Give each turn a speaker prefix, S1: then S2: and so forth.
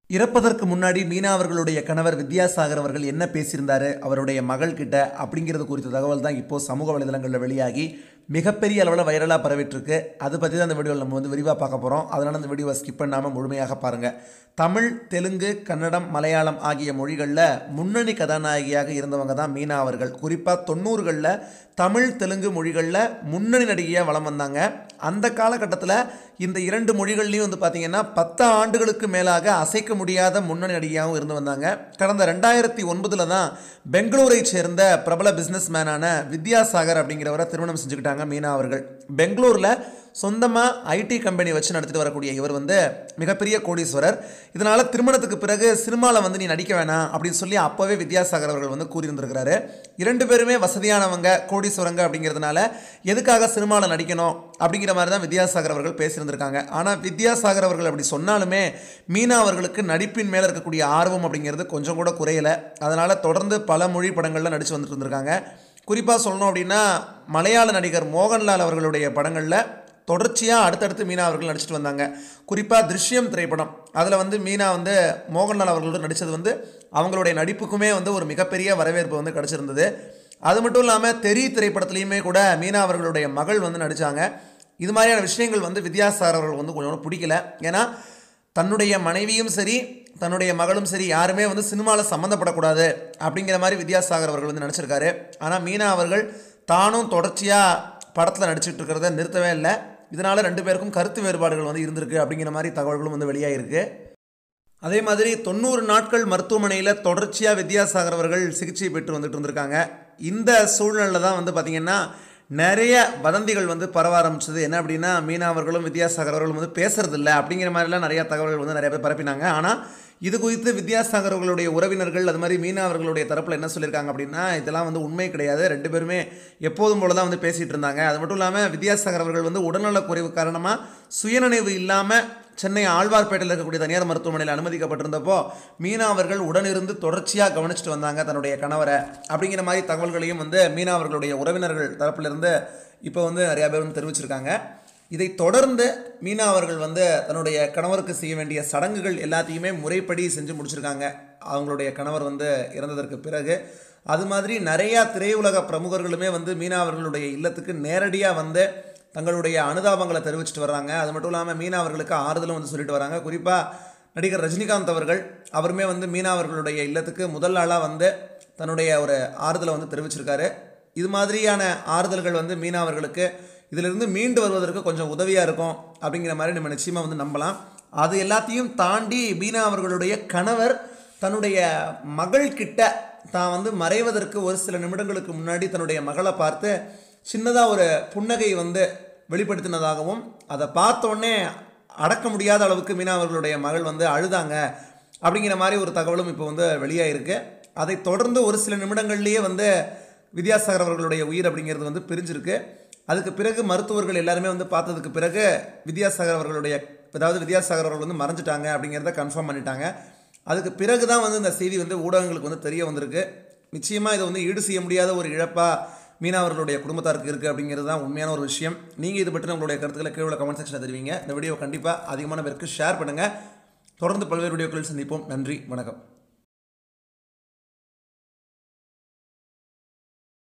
S1: இறப்பதற்கு முன்னாடி மீனா அவர்களுடைய கணவர் வித்யாசாகர் அவர்கள் என்ன பேசியிருந்தாரு அவருடைய மகள் கிட்ட அப்படிங்கிறது குறித்த தகவல் தான் இப்போ சமூக வலைதளங்களில் வெளியாகி மிகப்பெரிய அளவில் வைரலாக பரவிட்டுருக்கு அதை பற்றி தான் இந்த வீடியோவில் நம்ம வந்து விரிவாக பார்க்க போகிறோம் அதனால் இந்த வீடியோவை ஸ்கிப் பண்ணாமல் முழுமையாக பாருங்கள் தமிழ் தெலுங்கு கன்னடம் மலையாளம் ஆகிய மொழிகளில் முன்னணி கதாநாயகியாக இருந்தவங்க தான் மீனா அவர்கள் குறிப்பாக தொண்ணூறுகளில் தமிழ் தெலுங்கு மொழிகளில் முன்னணி நடிகையாக வலம் வந்தாங்க அந்த காலகட்டத்தில் இந்த இரண்டு மொழிகள்லையும் வந்து பார்த்திங்கன்னா பத்து ஆண்டுகளுக்கு மேலாக அசைக்க முடியாத முன்னணி நடிகையாகவும் இருந்து வந்தாங்க கடந்த ரெண்டாயிரத்தி ஒன்பதில் தான் பெங்களூரை சேர்ந்த பிரபல பிஸ்னஸ் மேனான வித்யாசாகர் அப்படிங்கிறவரை திருமணம் செஞ்சுக்கிட்டாங்க மீனா அவர்கள் பெங்களூரில் சொந்தமாக ஐடி கம்பெனி வச்சு நடத்திட்டு வரக்கூடிய இவர் வந்து மிகப்பெரிய கோடீஸ்வரர் இதனால் திருமணத்துக்கு பிறகு சினிமாவில் வந்து நீ நடிக்க வேணாம் அப்படின்னு சொல்லி அப்போவே வித்யாசாகர் அவர்கள் வந்து கூறியிருந்திருக்கிறாரு இரண்டு பேருமே வசதியானவங்க கோடீஸ்வரங்க அப்படிங்கிறதுனால எதுக்காக சினிமாவில் நடிக்கணும் அப்படிங்கிற மாதிரி தான் வித்யாசாகர் அவர்கள் பேசியிருந்திருக்காங்க ஆனால் வித்யாசாகர் அவர்கள் அப்படி சொன்னாலுமே மீனா அவர்களுக்கு நடிப்பின் மேலே இருக்கக்கூடிய ஆர்வம் அப்படிங்கிறது கொஞ்சம் கூட குறையலை அதனால் தொடர்ந்து பல மொழி படங்களில் நடித்து வந்துட்டு இருந்திருக்காங்க குறிப்பாக சொல்லணும் அப்படின்னா மலையாள நடிகர் மோகன்லால் அவர்களுடைய படங்களில் தொடர்ச்சியாக அடுத்தடுத்து மீனா அவர்கள் நடிச்சிட்டு வந்தாங்க குறிப்பாக திருஷ்யம் திரைப்படம் அதில் வந்து மீனா வந்து மோகன்லால் அவர்களோடு நடித்தது வந்து அவங்களுடைய நடிப்புக்குமே வந்து ஒரு மிகப்பெரிய வரவேற்பு வந்து கிடச்சிருந்தது அது மட்டும் இல்லாமல் தெரி திரைப்படத்துலேயுமே கூட மீனா அவர்களுடைய மகள் வந்து நடித்தாங்க இது மாதிரியான விஷயங்கள் வந்து வித்யாசாகர் அவர்கள் வந்து கொஞ்சம் கூட பிடிக்கல ஏன்னா தன்னுடைய மனைவியும் சரி தன்னுடைய மகளும் சரி யாருமே வந்து சினிமாவில் சம்மந்தப்படக்கூடாது அப்படிங்கிற மாதிரி வித்யாசாகர் அவர்கள் வந்து நினச்சிருக்காரு ஆனால் மீனா அவர்கள் தானும் தொடர்ச்சியாக படத்தில் நடிச்சிட்டு இருக்கிறத நிறுத்தவே இல்லை இதனால் ரெண்டு பேருக்கும் கருத்து வேறுபாடுகள் வந்து இருந்திருக்கு அப்படிங்கிற மாதிரி தகவல்களும் வந்து வெளியாகிருக்கு அதே மாதிரி தொண்ணூறு நாட்கள் மருத்துவமனையில் தொடர்ச்சியாக வித்யாசாகர் அவர்கள் சிகிச்சை பெற்று வந்துட்டு இருந்திருக்காங்க இந்த சூழ்நிலையில் தான் வந்து பார்த்திங்கன்னா நிறைய வதந்திகள் வந்து பரவ ஆரம்பிச்சது என்ன அப்படின்னா மீனா அவர்களும் வித்யாசாகர் அவர்களும் வந்து பேசுறதில்ல அப்படிங்கிற மாதிரிலாம் நிறைய தகவல்கள் வந்து நிறைய பேர் பரப்பினாங்க ஆனால் இது குறித்து வித்யாசாகர் அவர்களுடைய உறவினர்கள் அது மாதிரி மீனா அவர்களுடைய தரப்பில் என்ன சொல்லியிருக்காங்க அப்படின்னா இதெல்லாம் வந்து உண்மை கிடையாது ரெண்டு பேருமே எப்போதும் போல தான் வந்து பேசிகிட்டு இருந்தாங்க அது மட்டும் இல்லாமல் வித்யாசாகர் அவர்கள் வந்து உடல்நலக் குறைவு காரணமாக சுயநினைவு இல்லாமல் சென்னை ஆழ்வார்பேட்டையில் இருக்கக்கூடிய தனியார் மருத்துவமனையில் அனுமதிக்கப்பட்டிருந்தப்போ மீனா அவர்கள் உடனிருந்து தொடர்ச்சியாக கவனிச்சுட்டு வந்தாங்க தன்னுடைய கணவரை அப்படிங்கிற மாதிரி தகவல்களையும் வந்து மீனா அவர்களுடைய உறவினர்கள் தரப்பிலிருந்து இப்போ வந்து நிறையா பேர் வந்து தெரிவிச்சிருக்காங்க இதை தொடர்ந்து மீனா அவர்கள் வந்து தன்னுடைய கணவருக்கு செய்ய வேண்டிய சடங்குகள் எல்லாத்தையுமே முறைப்படி செஞ்சு முடிச்சிருக்காங்க அவங்களுடைய கணவர் வந்து இறந்ததற்கு பிறகு அது மாதிரி நிறையா திரையுலக பிரமுகர்களுமே வந்து மீனா அவர்களுடைய இல்லத்துக்கு நேரடியாக வந்து தங்களுடைய அனுதாபங்களை தெரிவிச்சிட்டு வர்றாங்க அது மட்டும் இல்லாமல் மீனா அவர்களுக்கு ஆறுதலும் வந்து சொல்லிட்டு வராங்க குறிப்பாக நடிகர் ரஜினிகாந்த் அவர்கள் அவருமே வந்து மீனா அவர்களுடைய இல்லத்துக்கு முதல் நாளாக வந்து தன்னுடைய ஒரு ஆறுதலை வந்து தெரிவிச்சிருக்காரு இது மாதிரியான ஆறுதல்கள் வந்து மீனா அவர்களுக்கு இதிலிருந்து மீண்டு வருவதற்கு கொஞ்சம் உதவியாக இருக்கும் அப்படிங்கிற மாதிரி நம்ம நிச்சயமாக வந்து நம்பலாம் அது எல்லாத்தையும் தாண்டி மீனா அவர்களுடைய கணவர் தன்னுடைய மகள் கிட்ட தான் வந்து மறைவதற்கு ஒரு சில நிமிடங்களுக்கு முன்னாடி தன்னுடைய மகளை பார்த்து சின்னதாக ஒரு புன்னகை வந்து வெளிப்படுத்தினதாகவும் அதை பார்த்தோன்னே அடக்க முடியாத அளவுக்கு மீனா அவர்களுடைய மகள் வந்து அழுதாங்க அப்படிங்கிற மாதிரி ஒரு தகவலும் இப்போ வந்து வெளியாகிருக்கு அதை தொடர்ந்து ஒரு சில நிமிடங்கள்லேயே வந்து வித்யாசாகர் அவர்களுடைய உயிர் அப்படிங்கிறது வந்து பிரிஞ்சிருக்கு அதுக்கு பிறகு மருத்துவர்கள் எல்லாருமே வந்து பார்த்ததுக்கு பிறகு வித்யாசாகர் அவர்களுடைய அதாவது வித்யாசாகர் அவர்கள் வந்து மறைஞ்சிட்டாங்க அப்படிங்கிறத கன்ஃபார்ம் பண்ணிட்டாங்க அதுக்கு பிறகு தான் வந்து இந்த செய்தி வந்து ஊடகங்களுக்கு வந்து தெரிய வந்திருக்கு நிச்சயமாக இதை வந்து ஈடு செய்ய முடியாத ஒரு இழப்பாக மீனா அவர்களுடைய குடும்பத்தாருக்கு இருக்குது அப்படிங்கிறது தான் உண்மையான ஒரு விஷயம் நீங்கள் இது பற்றி உங்களுடைய கருத்துக்களை கீழே உள்ள கமெண்ட் செக்ஷனில் தெரிவிங்க இந்த வீடியோ கண்டிப்பாக அதிகமான பேருக்கு ஷேர் பண்ணுங்கள் தொடர்ந்து பல்வேறு வீடியோக்களில் சந்திப்போம் நன்றி வணக்கம்